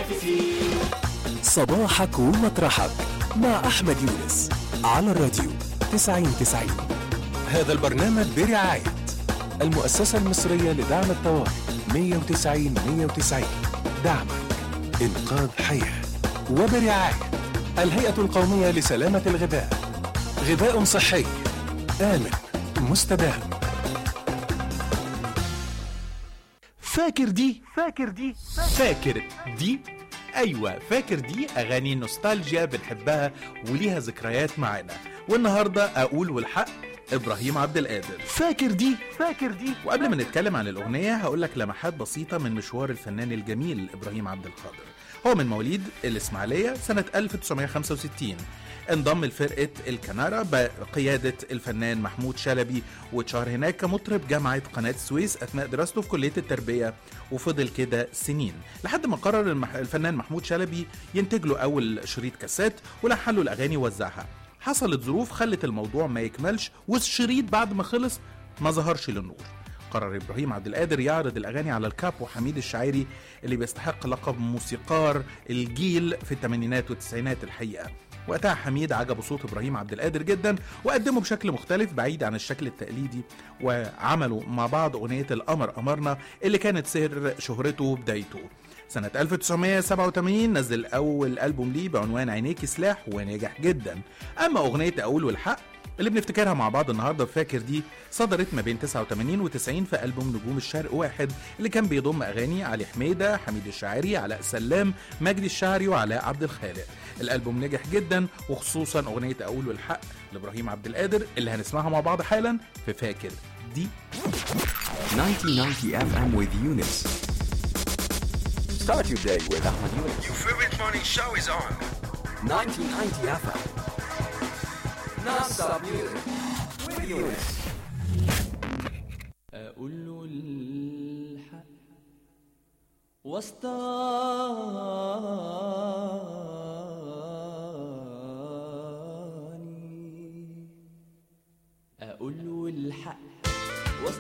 المتنافسين صباحك ومطرحك مع أحمد يونس على الراديو 9090 هذا البرنامج برعاية المؤسسة المصرية لدعم الطوارئ 190 190 دعمك إنقاذ حياة وبرعاية الهيئة القومية لسلامة الغذاء غذاء صحي آمن مستدام فاكر دي فاكر دي فاكر دي ايوه فاكر دي اغاني نوستالجيا بنحبها وليها ذكريات معانا والنهارده اقول والحق ابراهيم عبد القادر فاكر دي فاكر دي وقبل ما نتكلم عن الاغنيه هقول لك لمحات بسيطه من مشوار الفنان الجميل ابراهيم عبد القادر هو من مواليد الاسماعيليه سنه 1965 انضم لفرقة الكنارة بقيادة الفنان محمود شلبي واتشهر هناك كمطرب جامعة قناة السويس أثناء دراسته في كلية التربية وفضل كده سنين لحد ما قرر المح- الفنان محمود شلبي ينتج له أول شريط كاسات ولحن له الأغاني ووزعها حصلت ظروف خلت الموضوع ما يكملش والشريط بعد ما خلص ما ظهرش للنور قرر ابراهيم عبد القادر يعرض الاغاني على الكابو حميد الشاعري اللي بيستحق لقب موسيقار الجيل في الثمانينات والتسعينات الحقيقه وقتها حميد عجبه صوت ابراهيم عبد القادر جدا وقدمه بشكل مختلف بعيد عن الشكل التقليدي وعملوا مع بعض اغنيه القمر قمرنا اللي كانت سر شهرته بدايته سنة 1987 نزل أول ألبوم ليه بعنوان عينيكي سلاح ونجح جدا أما أغنية أقول والحق اللي بنفتكرها مع بعض النهارده في فاكر دي صدرت ما بين 89 و90 في ألبوم نجوم الشرق واحد اللي كان بيضم أغاني علي حميدة حميد الشاعري علاء سلام مجدي الشاعري وعلاء عبد الخالق الألبوم نجح جدا وخصوصا أغنية أقول والحق لإبراهيم عبد القادر اللي هنسمعها مع بعض حالا في فاكر دي 1990 FM with Eunice. Start your day with Ahmed Yunus. Your favorite morning show is on. 1990 FM. Non-stop music with Eunice. أقول له الحق وسطاني أقول له الحق